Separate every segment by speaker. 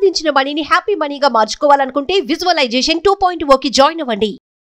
Speaker 1: సంపాదించిన మనీని హ్యాపీ మనీగా మార్చుకోవాలనుకుంటే visualization two point okay join అవ్వండి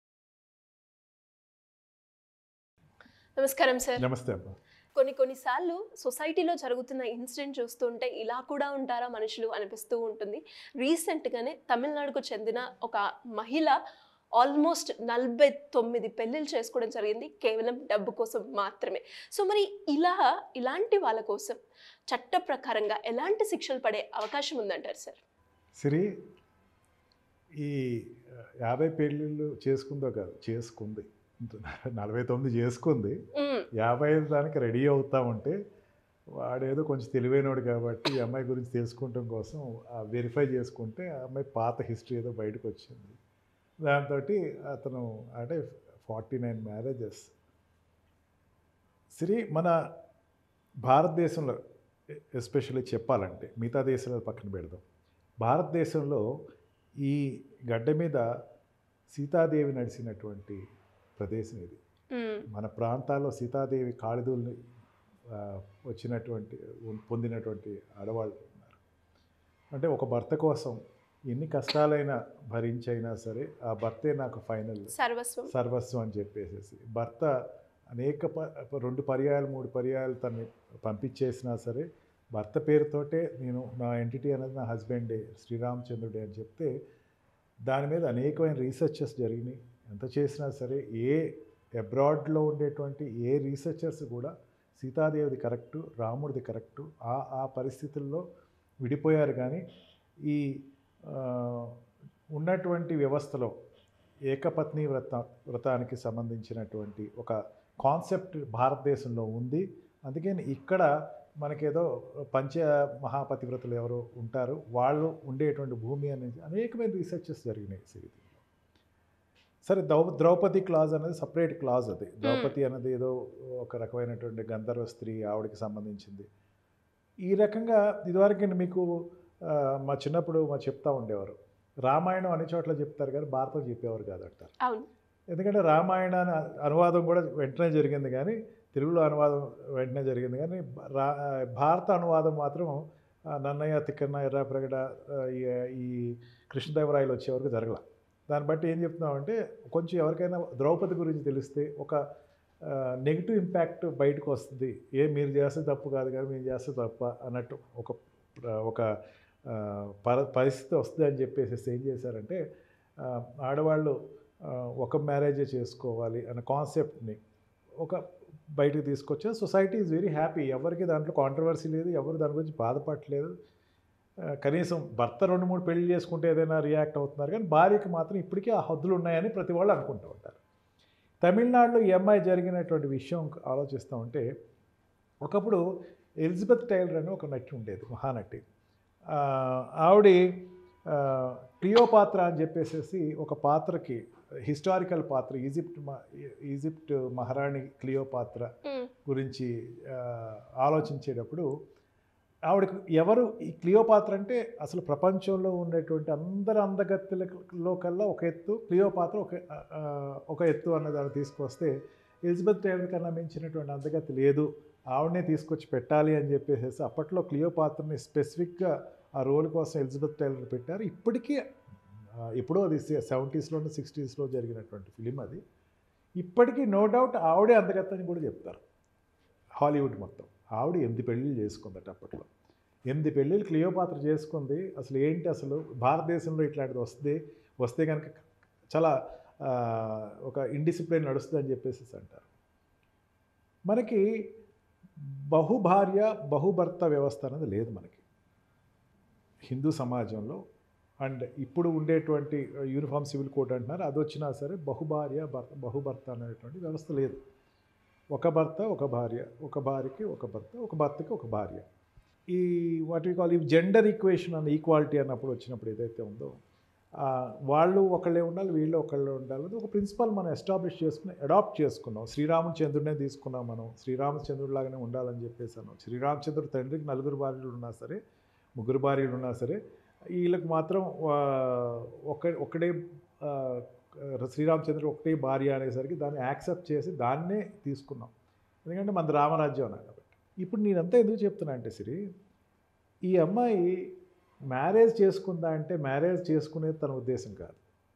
Speaker 2: నమస్కారం సార్
Speaker 3: నమస్తే అమ్మా
Speaker 2: కొన్ని కొన్నిసార్లు సొసైటీలో జరుగుతున్న ఇన్సిడెంట్ చూస్తుంటే ఇలా కూడా ఉంటారా మనుషులు అనిపిస్తూ ఉంటుంది రీసెంట్గానే తమిళనాడుకు చెందిన ఒక మహిళ ఆల్మోస్ట్ నలభై తొమ్మిది పెళ్ళిళ్ళు చేసుకోవడం జరిగింది కేవలం డబ్బు కోసం మాత్రమే సో మరి ఇలా ఇలాంటి వాళ్ళ కోసం చట్ట ప్రకారంగా ఎలాంటి శిక్షలు పడే అవకాశం ఉందంటారు సార్
Speaker 3: సిరి ఈ యాభై పెళ్ళిళ్ళు చేసుకుందో కాదు చేసుకుంది నలభై తొమ్మిది చేసుకుంది
Speaker 2: మ్మ్.
Speaker 3: యాభై ఐదు దానికి రెడీ అవుతా ఉంటే వాడేదో కొంచెం తెలివైనోడు కాబట్టి ఈ అమ్మాయి గురించి తెలుసుకోవటం కోసం వెరిఫై చేసుకుంటే ఆ అమ్మాయి పాత హిస్టరీ ఏదో బయటకు వచ్చింది దాంతో అతను అంటే ఫార్టీ నైన్ మ్యారేజెస్ సిరి మన భారతదేశంలో ఎస్పెషల్లీ చెప్పాలంటే మిగతా దేశాల పక్కన పెడదాం భారతదేశంలో ఈ గడ్డ మీద సీతాదేవి నడిచినటువంటి ప్రదేశం ఇది
Speaker 2: మ్మ్.
Speaker 3: మన ప్రాంతాల్లో సీతాదేవి కాళిదుల్ని ఆ, వచ్చినటువంటి ఉన్- పొందినటువంటి ఆడవాళ్ళు ఉన్నారు అంటే ఒక భర్త కోసం ఎన్ని కష్టాలైనా భరించైనా సరే ఆ భర్తే నాకు ఫైనల్
Speaker 2: సర్వస్వం
Speaker 3: సర్వస్వం అని చెప్పేసేసి భర్త అనేక ప రెండు పర్యాయాలు మూడు పర్యాయాలు తన్ని పంపించేసినా సరే భర్త పేరుతోటే నేను నా ఎంటిటీ అనేది నా హస్బెండే శ్రీరామచంద్రుడే అని చెప్తే దాని మీద అనేకమైన రీసెర్చెస్ జరిగినాయి ఎంత చేసినా సరే ఏ అబ్రాడ్లో ఉండేటువంటి ఏ రీసెర్చర్స్ కూడా సీతాదేవిది కరెక్టు రాముడిది కరెక్టు ఆ ఆ పరిస్థితుల్లో విడిపోయారు కానీ ఈ ఆ, ఉన్నటువంటి వ్యవస్థలో ఏకపత్ని వ్రత వ్రతానికి సంబంధించినటువంటి ఒక కాన్సెప్ట్ భారతదేశంలో ఉంది అందుకని ఇక్కడ మనకేదో పంచ మహాపతివ్రతలు ఎవరో ఉంటారు వాళ్ళు ఉండేటువంటి భూమి అనేది అనేకమైన రీసెర్చెస్ జరిగినాయి సిరిదిలో సరే ద్రౌ ద్రౌపది క్లాజ్ అనేది సపరేట్ క్లాజ్ అది ద్రౌపది అనేది ఏదో ఒక రకమైనటువంటి గంధర్వ స్త్రీ ఆవిడకి సంబంధించింది ఈ రకంగా ఇదివరకు మీకు ఆ, మా చిన్నప్పుడు మా చెప్తా ఉండేవారు రామాయణం అన్ని చోట్ల చెప్తారు కానీ భారతం చెప్పేవారు కాదు అంటారు
Speaker 2: అవును
Speaker 3: ఎందుకంటే రామాయణ అనువాదం కూడా వెంటనే జరిగింది కానీ తెలుగులో అనువాదం వెంటనే జరిగింది కానీ రా భారత అనువాదం మాత్రం ఆ, నన్నయ్య తిక్కన్న ఎర్రాప్రగడ ఆ, ఈ- ఈ కృష్ణదేవరాయలు వచ్చే వరకు జరగల దాన్ని బట్టి ఏం చెప్తున్నామంటే కొంచెం ఎవరికైనా ద్రౌపది గురించి తెలిస్తే ఒక నెగిటివ్ ఇంపాక్ట్ బయటకు వస్తుంది ఏ మీరు చేస్తే తప్పు కాదు కానీ మీరు చేస్తే తప్ప అన్నట్టు ఒక ఒక ఆ, పర పరిస్థితి వస్తుంది అని చెప్పేసి ఏం చేశారంటే ఆ, ఆడవాళ్ళు ఆ, ఒక మ్యారేజే చేసుకోవాలి అన్న కాన్సెప్ట్ని ఒక బయటకు తీసుకొచ్చా సొసైటీ ఈజ్ వెరీ హ్యాపీ ఎవరికి దాంట్లో కాంట్రవర్సీ లేదు ఎవరు దాని గురించి బాధపడట్లేదు ఆ, కనీసం భర్త రెండు మూడు పెళ్లి చేసుకుంటే ఏదైనా రియాక్ట్ అవుతున్నారు కానీ భార్యకి మాత్రం ఇప్పటికీ ఆ హద్దులు ఉన్నాయని ప్రతి వాళ్ళు అనుకుంటూ ఉంటారు తమిళనాడులో ఈ అమ్మాయి జరిగినటువంటి విషయం ఆలోచిస్తూ ఉంటే ఒకప్పుడు ఎలిజబెత్ టైలర్ అని ఒక నటి ఉండేది మహానటి ఆ, ఆవిడ ఆ, క్లియోపాత్ర అని చెప్పేసేసి ఒక పాత్రకి హిస్టారికల్ పాత్ర ఈజిప్ట్ మ- ఈజిప్ట్ మహారాణి క్లియోపాత్ర
Speaker 2: మ్మ్.
Speaker 3: గురించి ఆ, ఆలోచించేటప్పుడు ఆవిడకు ఎవరు ఈ క్లియోపాత్ర అంటే అసలు ప్రపంచంలో ఉండేటువంటి అందరి అందగత్తెలలో కల్లా ఒక ఎత్తు క్లియోపాత్ర ఒక ఆ, ఒక ఎత్తు అన్న దాన్ని తీసుకొస్తే ఎలిజబెత్ టైలర్ కన్నా మించినటువంటి అందగత్తి లేదు ఆవిడనే తీసుకొచ్చి పెట్టాలి అని చెప్పేసి అప్పట్లో క్లియోపాత్రని స్పెసిఫిక్గా ఆ రోల్ కోసం ఎలిజబెత్ టైలర్ పెట్టారు ఇప్పటికీ ఆ, ఎప్పుడో అది సెవెంటీస్లోనూ సిక్స్టీస్లో జరిగినటువంటి ఫిలిం అది ఇప్పటికీ నో డౌట్ ఆవిడే అందగత్తని కూడా చెప్తారు హాలీవుడ్ మొత్తం ఆవిడ ఎనిమిది పెళ్ళిళ్ళు చేసుకుందట అప్పట్లో ఎనిమిది పెళ్ళిళ్ళు క్లియోపాత్ర చేసుకుంది అసలు ఏంటి అసలు భారతదేశంలో ఇట్లాంటిది వస్తే వస్తే కనుక చాలా ఆ, ఒక ఇండిసిప్లిన్ నడుస్తుంది అని చెప్పేసి అంటారు మనకి బహుభార్య బహుభర్త వ్యవస్థ అనేది లేదు మనకి హిందూ సమాజంలో అండ్ ఇప్పుడు ఉండేటువంటి యూనిఫామ్ సివిల్ కోడ్ అంటున్నారు అది వచ్చినా సరే బహుభార్య భర్త బహుభర్త అనేటువంటి వ్యవస్థ లేదు ఒక భర్త ఒక భార్య ఒక భార్యకి ఒక భర్త ఒక భర్తకి ఒక భార్య ఈ వాటి కాల్ ఈ జెండర్ ఈక్వేషన్ అన్న ఈక్వాలిటీ అన్నప్పుడు వచ్చినప్పుడు ఏదైతే ఉందో ఆ, వాళ్ళు ఒకళ్ళే ఉండాలి వీళ్ళు ఒకళ్ళే ఉండాలి అది ఒక ప్రిన్సిపల్ మనం ఎస్టాబ్లిష్ చేసుకుని అడాప్ట్ చేసుకున్నాం శ్రీరామచంద్రుడినే తీసుకున్నాం మనం శ్రీరామచంద్రుడు లాగానే ఉండాలని చెప్పేసాను శ్రీరామచంద్రుడు తండ్రికి నలుగురు భార్యలు ఉన్నా సరే ముగ్గురు భార్యలు ఉన్నా సరే వీళ్ళకి మాత్రం ఆ, ఒక ఒకడే ఆ, శ్రీరామచంద్రుడు ఒకటే భార్య అనేసరికి దాన్ని యాక్సెప్ట్ చేసి దాన్నే తీసుకున్నాం ఎందుకంటే మన రామరాజ్యం అన్నా కాబట్టి ఇప్పుడు నేనంతా ఎందుకు చెప్తున్నా అంటే సిరి ఈ అమ్మాయి మ్యారేజ్ చేసుకుందా అంటే మ్యారేజ్ చేసుకునేది తన ఉద్దేశం కాదు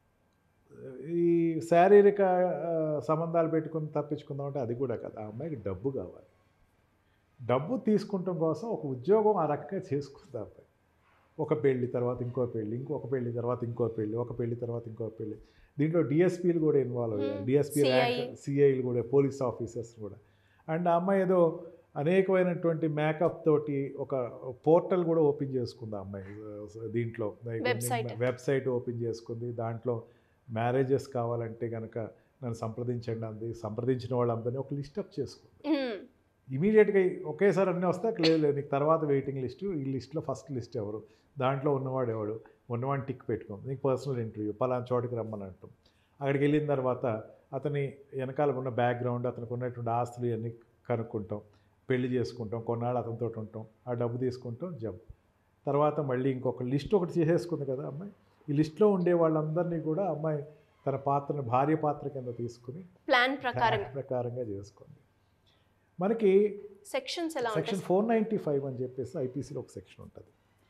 Speaker 3: ఈ శారీరక ఆ, సంబంధాలు పెట్టుకుని తప్పించుకుందాం అంటే అది కూడా కాదు ఆ అమ్మాయికి డబ్బు కావాలి డబ్బు తీసుకుంటాం కోసం ఒక ఉద్యోగం ఆ రకంగా చేసుకుందా అమ్మాయి ఒక పెళ్లి తర్వాత ఇంకో పెళ్లి ఇంకొక పెళ్లి తర్వాత ఇంకో పెళ్లి ఒక పెళ్లి తర్వాత ఇంకో పెళ్లి దీంట్లో డిఎస్పీలు కూడా ఇన్వాల్వ్ అయ్యారు
Speaker 2: Hmm.
Speaker 3: DSP
Speaker 2: CI.
Speaker 3: ర్యాంక్ సిఐలు కూడా పోలీస్ ఆఫీసర్స్ కూడా అండ్ ఆ అమ్మాయి ఏదో అనేకమైనటువంటి మేకప్ తోటి ఒక పోర్టల్ కూడా ఓపెన్ చేసుకుంది ఆ అమ్మాయి ఆ, దీంట్లో
Speaker 2: Website.
Speaker 3: వెబ్సైట్ ఓపెన్ చేసుకుంది దాంట్లో మ్యారేజెస్ కావాలంటే కనుక నన్ను సంప్రదించండి అంది సంప్రదించిన వాళ్ళందరినీ ఒక లిస్ట్ అప్ చేసుకుంది
Speaker 2: మ్మ్.
Speaker 3: ఇమీడియట్గా ఒకేసారి అన్నీ వస్తే లేదు లేదు నీకు తర్వాత వెయిటింగ్ లిస్టు ఈ లిస్ట్లో ఫస్ట్ లిస్ట్ ఎవరు దాంట్లో ఉన్నవాడు ఎవడు ఉన్నవాడిని టిక్ పెట్టుకోం నీకు పర్సనల్ ఇంటర్వ్యూ పలానా చోటుకి రమ్మని అంటాం అక్కడికి వెళ్ళిన తర్వాత అతని వెనకాల ఉన్న బ్యాక్గ్రౌండ్ అతనికి ఉన్నటువంటి ఆస్తులు ఇవన్నీ కనుక్కుంటాం పెళ్లి చేసుకుంటాం కొన్నాళ్ళు అతనితో ఉంటాం ఆ డబ్బు తీసుకుంటాం జబ్ తర్వాత మళ్ళీ ఇంకొక లిస్ట్ ఒకటి చేసేసుకుంది కదా అమ్మాయి ఈ లిస్ట్లో ఉండే వాళ్ళందరినీ కూడా అమ్మాయి తన పాత్రను భార్య పాత్ర కింద తీసుకుని
Speaker 2: ప్లాన్ ప్రకారం
Speaker 3: ప్రకారంగా చేసుకుంది మనకి
Speaker 2: సెక్షన్స్ ఎలా
Speaker 3: సెక్షన్
Speaker 2: ఉంటాయి
Speaker 3: ఫోర్ నైంటీ ఫైవ్ అని చెప్పేసి ఐపీసీలో ఒక సెక్షన్ ఉంటుంది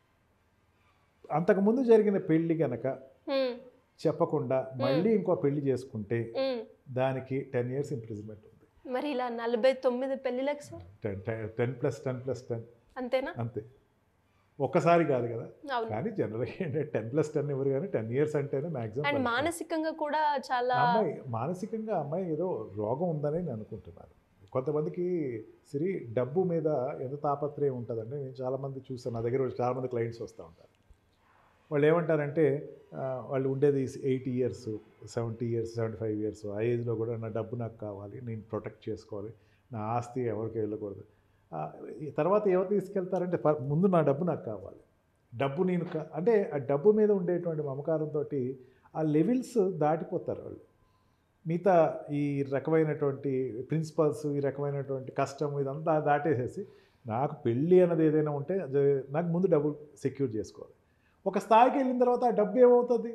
Speaker 3: అంతకుముందు జరిగిన పెళ్లి గనక
Speaker 2: మ్మ్.
Speaker 3: చెప్పకుండా మళ్ళీ ఇంకో పెళ్లి చేసుకుంటే
Speaker 2: మ్మ్.
Speaker 3: దానికి టెన్ ఇయర్స్ ఇంప్రిజన్మెంట్ ఉంది
Speaker 2: మరి ఇలా నలభై తొమ్మిది పెళ్ళిళ్ళకి sir
Speaker 3: ten ten plus ten plus ten
Speaker 2: అంతేనా
Speaker 3: అంతే ఒక్కసారి కాదు కదా
Speaker 2: అవును
Speaker 3: కానీ జనరల్గా ఏంటంటే టెన్ ప్లస్ టెన్ ఎవరు కానీ టెన్ ఇయర్స్ అంటేనే
Speaker 2: అండ్
Speaker 3: మ్యాక్సిమం
Speaker 2: మానసికంగా కూడా చాలా
Speaker 3: అమ్మాయి మానసికంగా అమ్మాయి ఏదో రోగం ఉందని నేను అనుకుంటున్నాను కొంతమందికి సిరి డబ్బు మీద ఎంత తాపత్రయం ఉంటుందంటే నేను చాలామంది చూసాను నా దగ్గర చాలామంది క్లయింట్స్ వస్తూ ఉంటారు వాళ్ళు ఏమంటారంటే ఆ, వాళ్ళు ఉండేది eighty years seventy years seventy five years ఆ ఏజ్లో కూడా నా డబ్బు నాకు కావాలి నేను ప్రొటెక్ట్ చేసుకోవాలి నా ఆస్తి ఎవరికి వెళ్ళకూడదు ఆ, ఈ తర్వాత ఎవరు తీసుకెళ్తారంటే ఫ- ముందు నా డబ్బు నాకు కావాలి డబ్బు నేను క- అంటే ఆ డబ్బు మీద ఉండేటువంటి మమకారంతో ఆ లెవెల్స్ దాటిపోతారు వాళ్ళు మిగతా ఈ రకమైనటువంటి ప్రిన్సిపల్స్ ఈ రకమైనటువంటి కష్టం ఇదంతా దాటేసేసి నాకు పెళ్ళి అన్నది ఏదైనా ఉంటే అది నాకు ముందు డబ్బు సెక్యూర్ చేసుకోవాలి ఒక స్థాయికి వెళ్ళిన తర్వాత ఆ డబ్బు ఏమవుతుంది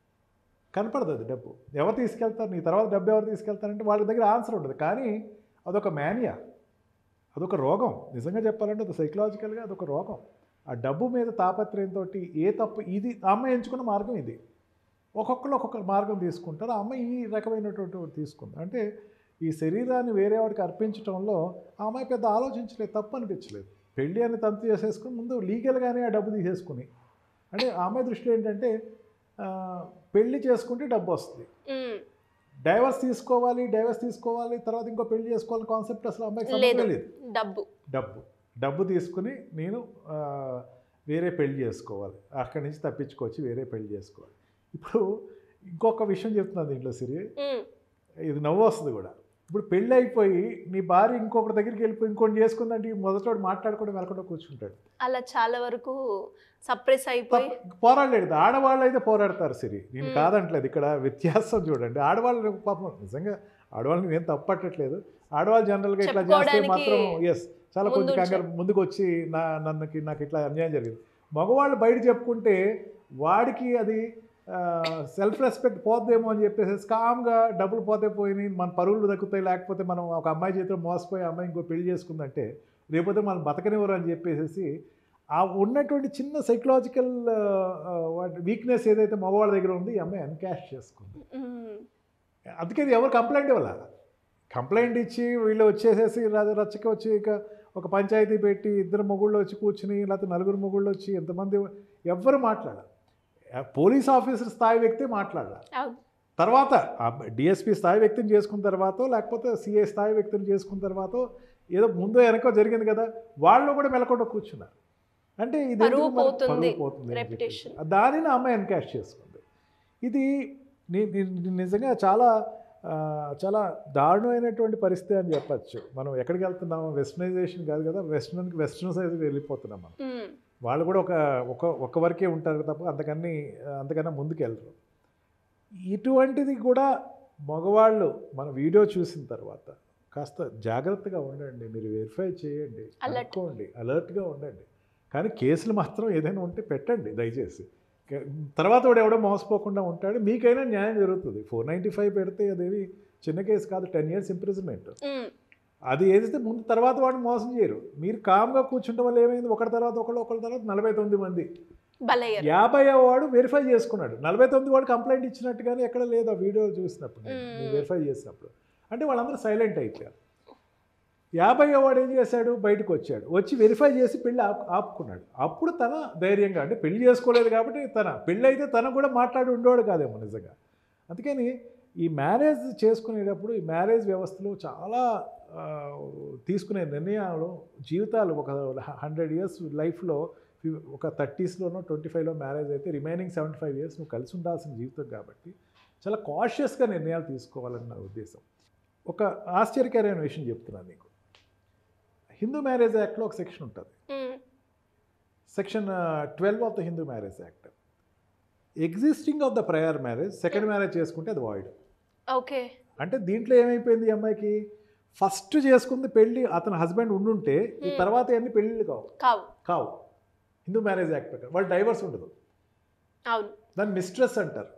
Speaker 3: కనపడదు అది డబ్బు ఎవరు తీసుకెళ్తారు నీ తర్వాత డబ్బు ఎవరు తీసుకెళ్తారంటే వాళ్ళ దగ్గర ఆన్సర్ ఉండదు కానీ అదొక మేనియా అదొక రోగం నిజంగా చెప్పాలంటే అది సైకలాజికల్గా అదొక రోగం ఆ డబ్బు మీద తాపత్రయంతో ఏ తప్పు ఇది ఆ అమ్మాయి ఎంచుకున్న మార్గం ఇది ఒక్కొక్కరు ఒక్కొక్క మార్గం తీసుకుంటారు ఆ అమ్మాయి ఈ రకమైనటువంటి ఒకటి తీసుకుంది అంటే ఈ శరీరాన్ని వేరే వాడికి అర్పించడంలో ఆ అమ్మాయి పెద్ద ఆలోచించలేదు తప్పు అనిపించలేదు పెళ్ళి అని తంతు చేసేసుకుని ముందు లీగల్గానే ఆ డబ్బు తీసేసుకుని అంటే ఆ అమ్మాయి దృష్టిలో ఏంటంటే ఆ, పెళ్లి చేసుకుంటే డబ్బు వస్తుంది
Speaker 2: మ్మ్.
Speaker 3: డైవర్స్ తీసుకోవాలి డైవర్స్ తీసుకోవాలి తర్వాత ఇంకో పెళ్లి చేసుకోవాలి కాన్సెప్ట్ అసలు ఆ అమ్మాయికి
Speaker 2: లేదు.
Speaker 3: సంబంధం లేదు
Speaker 2: డబ్బు
Speaker 3: డబ్బు డబ్బు తీసుకుని నేను ఆ, వేరే పెళ్లి చేసుకోవాలి అక్కడి నుంచి తప్పించుకొచ్చి వేరే పెళ్లి చేసుకోవాలి ఇప్పుడు ఇంకొక విషయం చెప్తున్నాను దీంట్లో సిరి
Speaker 2: మ్మ్.
Speaker 3: ఇది నవ్వు వస్తుంది కూడా ఇప్పుడు పెళ్ళి అయిపోయి నీ భార్య ఇంకొకటి దగ్గరికి వెళ్ళిపోయి ఇంకోటి చేసుకుందంటే ఈ మొదటోడు మాట్లాడుకోవడం వెళ్ళకుండా కూర్చుంటాడు
Speaker 2: అలా చాలా వరకు సప్రెస్ అయిపోయి
Speaker 3: తప్ప- పోరాడలేదు ఆడవాళ్ళు అయితే పోరాడతారు సిరి నేను
Speaker 2: మ్మ్.
Speaker 3: కాదంటలేదు ఇక్కడ వ్యత్యాసం చూడండి ఆడవాళ్ళు పాపం నిజంగా ఆడవాళ్ళని నేను తప్పట్టట్లేదు ఆడవాళ్ళు జనరల్గా ఇట్లా చేస్తే
Speaker 2: చెప్పుకోవడానికి
Speaker 3: మాత్రం ఎస్ చాలా కొంచెం
Speaker 2: ముందుంచే-
Speaker 3: కంగారు ముందుకు వచ్చి నా నన్నుకి నాకు ఇట్లా అన్యాయం జరిగింది మగవాళ్ళు బయట చెప్పుకుంటే వాడికి అది సెల్ఫ్ రెస్పెక్ట్ పోద్దేమో అని చెప్పేసి కామ్గా డబ్బులు పోతే పోయినాయి మన పరువులు దక్కుతాయి లేకపోతే మనం ఒక అమ్మాయి చేతిలో మోసపోయి ఆ అమ్మాయి ఇంకో పెళ్లి చేసుకుందంటే రేపోతే మనం బతకనివ్వరు అని చెప్పేసి ఆ ఉన్నటువంటి చిన్న సైకలాజికల్ వీక్నెస్ ఏదైతే మగవాళ్ళ దగ్గర ఉంది ఈ అమ్మాయి అన్క్యాష్ చేసుకుంది
Speaker 2: మ్మ్.
Speaker 3: అందుకే ఇది ఎవరు కంప్లైంట్ ఇవ్వాల కంప్లైంట్ ఇచ్చి వీళ్ళు వచ్చేసేసి ర- రచ్చకి వచ్చి ఇక ఒక పంచాయతీ పెట్టి ఇద్దరు మొగుళ్ళు వచ్చి కూర్చుని లేకపోతే నలుగురు మొగుళ్ళు వచ్చి ఎంతమంది ఎవ్వరు మాట్లాడాలి పోలీస్ ఆఫీసర్ స్థాయి వ్యక్తి మాట్లాడాలి
Speaker 2: అవును
Speaker 3: తర్వాత డిఎస్పీ స్థాయి వ్యక్తిని చేసుకున్న తర్వాత లేకపోతే సిఐ స్థాయి వ్యక్తిని చేసుకున్న తర్వాత ఏదో ముందు వెనకో జరిగింది కదా వాళ్ళు కూడా మెలకుండా కూర్చున్నారు అంటే ఇది
Speaker 2: పరువు
Speaker 3: ఎందుకు మరి-
Speaker 2: పోతుంది,
Speaker 3: పరువు పోతుంది అని చెప్పేసి.
Speaker 2: reputation.
Speaker 3: దానిని ఆ అమ్మాయి ఎన్కాష్ చేసుకుంది ఇది ని- ని- ని- నిజంగా చాలా ఆ, చాలా దారుణమైనటువంటి పరిస్థితి అని చెప్పచ్చు మనం ఎక్కడికి వెళ్తున్నాము వెస్టర్నైజేషన్ కాదు కదా వెస్టర్న్కి వెస్టర్న్ సైడ్ వెళ్ళిపోతున్నాం మనం
Speaker 2: మ్మ్.
Speaker 3: వాళ్ళు కూడా ఒక ఒక ఒక్క వరకే ఉంటారు తప్ప అంతకన్నీ అంతకన్నా ముందుకు వెళ్ళరు ఇటువంటిది కూడా మగవాళ్ళు మన వీడియో చూసిన తర్వాత కాస్త జాగ్రత్తగా ఉండండి మీరు వెరిఫై చేయండి
Speaker 2: Alert.
Speaker 3: కనుక్కోండి అలర్ట్గా ఉండండి కానీ కేసులు మాత్రం ఏదైనా ఉంటే పెట్టండి దయచేసి కే- తర్వాత వాడు ఎవడో మోసపోకుండా ఉంటాడు మీకైనా న్యాయం జరుగుతుంది ఫోర్ నైంటీ ఫైవ్ పెడితే అదేవి చిన్న కేసు కాదు టెన్ ఇయర్స్ ఇంప్రిజన్మెంట్
Speaker 2: మ్మ్.
Speaker 3: అది ఏదైతే ముందు తర్వాత వాడిని మోసం చేయరు మీరు కామ్గా కూర్చుంటే వల్ల ఏమైంది ఒకటి తర్వాత ఒకళ్ళు ఒకళ్ళ తర్వాత నలభై తొమ్మిది మంది
Speaker 2: బలయ్యారు
Speaker 3: యాభై వాడు వెరిఫై చేసుకున్నాడు నలభై తొమ్మిది వాడు కంప్లైంట్ ఇచ్చినట్టుగానే ఎక్కడ లేదు ఆ వీడియో చూసినప్పుడు నేను.
Speaker 2: మ్మ్.
Speaker 3: నేను వెరిఫై చేసినప్పుడు అంటే వాళ్ళందరూ సైలెంట్ అయిపోయారు యాభై వాడు ఏం చేశాడు బయటకు వచ్చాడు వచ్చి వెరిఫై చేసి పెళ్ళి ఆపు ఆపుకున్నాడు అప్పుడు తన ధైర్యంగా అంటే పెళ్లి చేసుకోలేదు కాబట్టి తన పెళ్ళి అయితే తను కూడా మాట్లాడి ఉండేవాడు కాదేమో నిజంగా అందుకని ఈ మ్యారేజ్ చేసుకునేటప్పుడు ఈ మ్యారేజ్ వ్యవస్థలో చాలా ఆ, తీసుకునే నిర్ణయాలు జీవితాలు ఒక హండ్రెడ్ ఇయర్స్ లైఫ్లో ఒక థర్టీస్లోనో ట్వంటీ ఫైవ్లో మ్యారేజ్ అయితే రిమైనింగ్ సెవెంటీ ఫైవ్ ఇయర్స్ నువ్వు కలిసి ఉండాల్సిన జీవితం కాబట్టి చాలా కాషియస్గా నిర్ణయాలు తీసుకోవాలని నా ఉద్దేశం ఒక ఆశ్చర్యకరమైన విషయం చెప్తున్నాను నీకు హిందూ మ్యారేజ్ యాక్ట్లో ఒక సెక్షన్ ఉంటుంది
Speaker 2: మ్మ్.
Speaker 3: Section twelve of the Hindu marriage act existing of the prior marriage second marriage చేసుకుంటే అది వాయిడ్
Speaker 2: ఓకే
Speaker 3: అంటే దీంట్లో ఏమైపోయింది ఈ అమ్మాయికి ఫస్ట్ చేసుకుంది పెళ్ళి అతని హస్బెండ్ ఉండుంటే ఈ
Speaker 2: Hmm.
Speaker 3: తర్వాత అన్ని పెళ్ళిళ్ళు కావు
Speaker 2: కావు
Speaker 3: కావు హిందూ మ్యారేజ్ యాక్ట్ ప్రకారం వాళ్ళు డైవర్స్ ఉండదు
Speaker 2: అవును
Speaker 3: దాన్ని మిస్ట్రెస్ అంటారు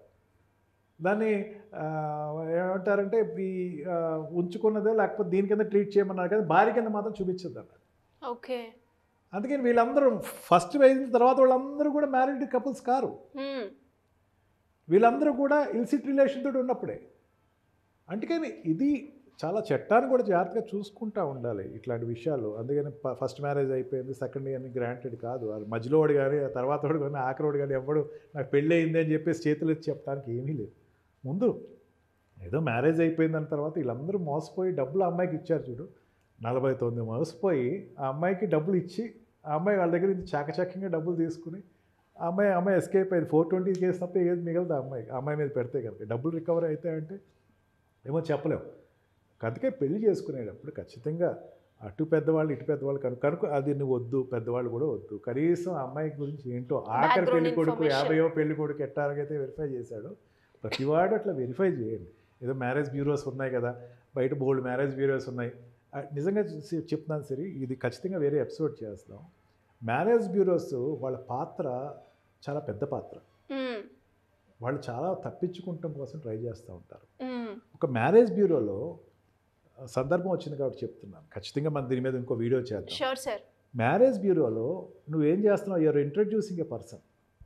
Speaker 3: దాన్ని ఆ, ఏమంటారంటే ఈ ఆ, ఉంచుకున్నదే లేకపోతే దీని కింద ట్రీట్ చేయమన్నారు కదా భార్య కింద మాత్రం చూపించద్దు అన్నారు
Speaker 2: ఓకే
Speaker 3: అందుకని వీళ్ళందరూ ఫస్ట్ అయిన తర్వాత వాళ్ళందరూ కూడా మ్యారీడ్ కపుల్స్ కారు
Speaker 2: మ్మ్.
Speaker 3: వీళ్ళందరూ కూడా ఇల్సిట్ రిలేషన్ తోటి ఉన్నప్పుడే అందుకని ఇది చాలా చట్టాన్ని కూడా జాగ్రత్తగా చూసుకుంటూ ఉండాలి ఇట్లాంటి విషయాలు అందుకని ఫస్ట్ మ్యారేజ్ అయిపోయింది సెకండ్ ఇయర్ని గ్రాంటెడ్ కాదు అది మధ్యలో వాడు కానీ ఆ తర్వాత వాడు కానీ ఆఖరి వాడు కానీ ఎవడు నాకు పెళ్ళి అయింది అని చెప్పేసి చేతులు ఎత్తి చెప్పడానికి ఏమీ లేదు ముందు ఏదో మ్యారేజ్ అయిపోయింది దాని తర్వాత వీళ్ళందరూ మోసపోయి డబ్బులు ఆ అమ్మాయికి ఇచ్చారు చూడు నలభై తొమ్మిది మోసపోయి ఆ అమ్మాయికి డబ్బులు ఇచ్చి ఆ అమ్మాయి వాళ్ళ దగ్గర నుంచి చాకచక్యంగా డబ్బులు తీసుకుని ఆ అమ్మాయి ఆ అమ్మాయి ఎస్కేప్ అయింది ఫోర్ ట్వంటీ కేసు తప్ప ఏది మిగలదు ఆ అమ్మాయి ఆ అమ్మాయి మీద పెడితే కనుక డబ్బులు రికవర్ అయితే అంటే ఏమో చెప్పలేము అందుకే పెళ్లి చేసుకునేటప్పుడు ఖచ్చితంగా అటు పెద్దవాళ్ళు ఇటు పెద్దవాళ్ళు కనుక కనుక అది నువ్వు వద్దు పెద్దవాళ్ళు కూడా వద్దు కనీసం ఆ అమ్మాయి గురించి ఏంటో ఆఖరి
Speaker 2: Background
Speaker 3: పెళ్లి కొడుకు
Speaker 2: information.
Speaker 3: యాభైయో పెళ్లి కొడుకు ఎట్టాగైతే వెరిఫై చేశాడో ప్రతివాడు అట్లా వెరిఫై చేయండి ఏదో మ్యారేజ్ బ్యూరోస్ ఉన్నాయి కదా బయట బోల్డ్ మ్యారేజ్ బ్యూరోస్ ఉన్నాయి ఆ, నిజంగా చె- చెప్తున్నాను సరే ఇది ఖచ్చితంగా వేరే ఎపిసోడ్ చేస్తాం మ్యారేజ్ బ్యూరోస్ వాళ్ళ పాత్ర చాలా పెద్ద పాత్ర
Speaker 2: మ్మ్.
Speaker 3: వాళ్ళు చాలా తప్పించుకుంటాం కోసం ట్రై చేస్తూ ఉంటారు
Speaker 2: మ్మ్.
Speaker 3: ఒక మ్యారేజ్ బ్యూరోలో ఆ, సందర్భం వచ్చింది కాబట్టి చెప్తున్నాను ఖచ్చితంగా మనం దీని మీద ఇంకో వీడియో చేద్దాం
Speaker 2: షూర్ సార్
Speaker 3: మ్యారేజ్ బ్యూరోలో నువ్వేం చేస్తున్నావు యూఆర్ ఇంట్రడ్యూసింగ్ ఎ పర్సన్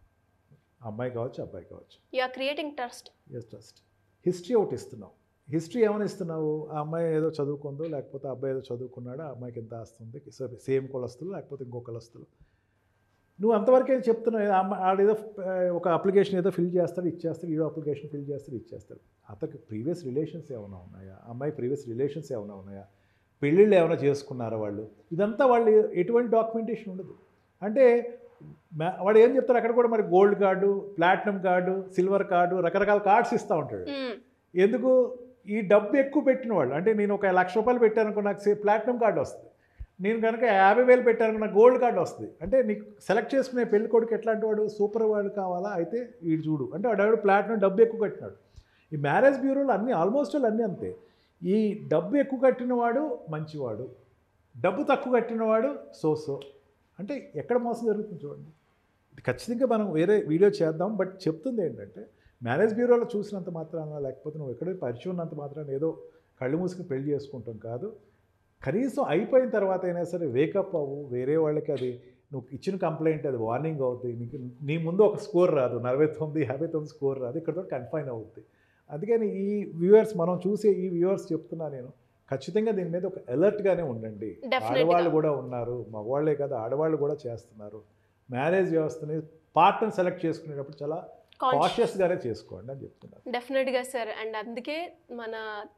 Speaker 3: అమ్మాయి కావచ్చు అబ్బాయి కావచ్చు
Speaker 2: you are creating trust
Speaker 3: yes trust history ఒకటి ఇస్తున్నావు హిస్టరీ ఏమని ఇస్తున్నావు ఆ అమ్మాయి ఏదో చదువుకుందో లేకపోతే ఆ అబ్బాయి ఏదో చదువుకున్నాడో ఆ అమ్మాయికి ఎంత ఆస్తుంది సేమ్ కులస్తులు లేకపోతే ఇంకో కులస్తులు నువ్వు అంతవరకే చెప్తున్నావు ఆ అమ్మాయి ఆడేదో ఆ, ఒక అప్లికేషన్ ఏదో ఫిల్ చేస్తాడు ఇచ్చేస్తాడు ఏదో అప్లికేషన్ ఫిల్ చేస్తాడు ఇచ్చేస్తాడు అతనికి ప్రీవియస్ రిలేషన్స్ ఏమైనా ఉన్నాయా ఆ అమ్మాయి ప్రీవియస్ రిలేషన్స్ ఏమైనా ఉన్నాయా పెళ్ళిళ్ళు ఏమైనా చేసుకున్నారా వాళ్ళు ఇదంతా వాళ్ళు ఎటువంటి డాక్యుమెంటేషన్ ఉండదు అంటే మ్యా- వాడు ఏం చెప్తారు అక్కడ కూడా మరి gold card platinum card silver card రకరకాల కార్డ్స్ ఇస్తూ ఉంటాడు
Speaker 2: మ్మ్.
Speaker 3: ఎందుకు ఈ డబ్బు ఎక్కువ పెట్టిన వాళ్ళు అంటే నేను ఒక లక్ష రూపాయలు పెట్టాను అనుకో నాకు ప్లాటినం కార్డు వస్తుంది నేను కనుక యాభై వేలు పెట్టాను అనుకో నాకు గోల్డ్ కార్డు వస్తుంది అంటే నీకు సెలెక్ట్ చేసుకునే పెళ్లి కొడుకు ఎట్లాంటి వాడు సూపర్ వాడు కావాలా అయితే వీడు చూడు అంటే వాడు ఎవడు ప్లాటినం డబ్బు ఎక్కువ కట్టినాడు ఈ మ్యారేజ్ బ్యూరోలు అన్నీ ఆల్మోస్ట్ వాళ్ళు అన్నీ అంతే ఈ డబ్బు ఎక్కువ కట్టినవాడు మంచివాడు డబ్బు తక్కువ కట్టినవాడు సో సో అంటే ఎక్కడ మోసం జరుగుతుంది చూడండి ఇది ఖచ్చితంగా మనం వేరే వీడియో చేద్దాం బట్ చెప్తుంది ఏంటంటే మ్యారేజ్ బ్యూరోలో చూసినంత మాత్రాన లేకపోతే నువ్వు ఎక్కడ పరిచయం ఉన్నంత మాత్రాన ఏదో కళ్ళు మూసుకుని పెళ్లి చేసుకుంటాం కాదు కనీసం అయిపోయిన తర్వాత అయినా సరే వేకప్ అవ్వు వేరే వాళ్ళకి అది నువ్వు ఇచ్చిన కంప్లైంట్ అది వార్నింగ్ అవుద్ది నీకు నీ ముందు ఒక స్కోర్ రాదు నలభై తొమ్మిది యాభై తొమ్మిది స్కోర్ రాదు ఇక్కడతో కన్ఫైన్ అవుద్ది అందుకని ఈ వ్యూవర్స్ మనం చూసే ఈ వ్యూవర్స్ చెప్తున్నా నేను ఖచ్చితంగా దీని మీద ఒక అలర్ట్గానే ఉండండి
Speaker 2: Definitely
Speaker 3: ఆడవాళ్ళు
Speaker 2: గా.
Speaker 3: కూడా ఉన్నారు మగవాళ్ళే కదా ఆడవాళ్ళు కూడా చేస్తున్నారు మ్యారేజ్ వ్యవస్థని పార్ట్నర్ సెలెక్ట్ చేసుకునేటప్పుడు చాలా కాషియస్గానే చేసుకోండి అని చెప్తున్నారు
Speaker 2: డెఫినెట్గా సార్ అండ్ అందుకే మన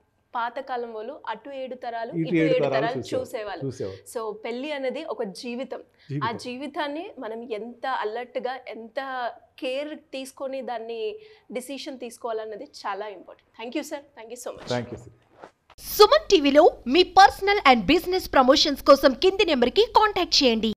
Speaker 2: పాతకాలం వాళ్ళు అటు ఏడు తరాలు
Speaker 3: ఇటు
Speaker 2: ఇటు
Speaker 3: ఏడు
Speaker 2: ఏడు
Speaker 3: తరాలు
Speaker 2: తరాలు
Speaker 3: చూసేవాళ్ళు.
Speaker 2: చూసేవాళ్ళు
Speaker 3: చూసేవాళ్ళు
Speaker 2: సో పెళ్ళి అనేది ఒక జీవితం ఆ
Speaker 3: జీవితం.
Speaker 2: జీవితాన్ని మనం ఎంత అలర్ట్గా ఎంత కేర్ తీసుకొని దాన్ని డిసిషన్ తీసుకోవాలన్నది చాలా important thank you sir thank you so much
Speaker 3: thank you
Speaker 1: Suman టీవీలో మీ పర్సనల్ అండ్ బిజినెస్ ప్రమోషన్స్ కోసం కింది నెంబర్కి కాంటాక్ట్ చేయండి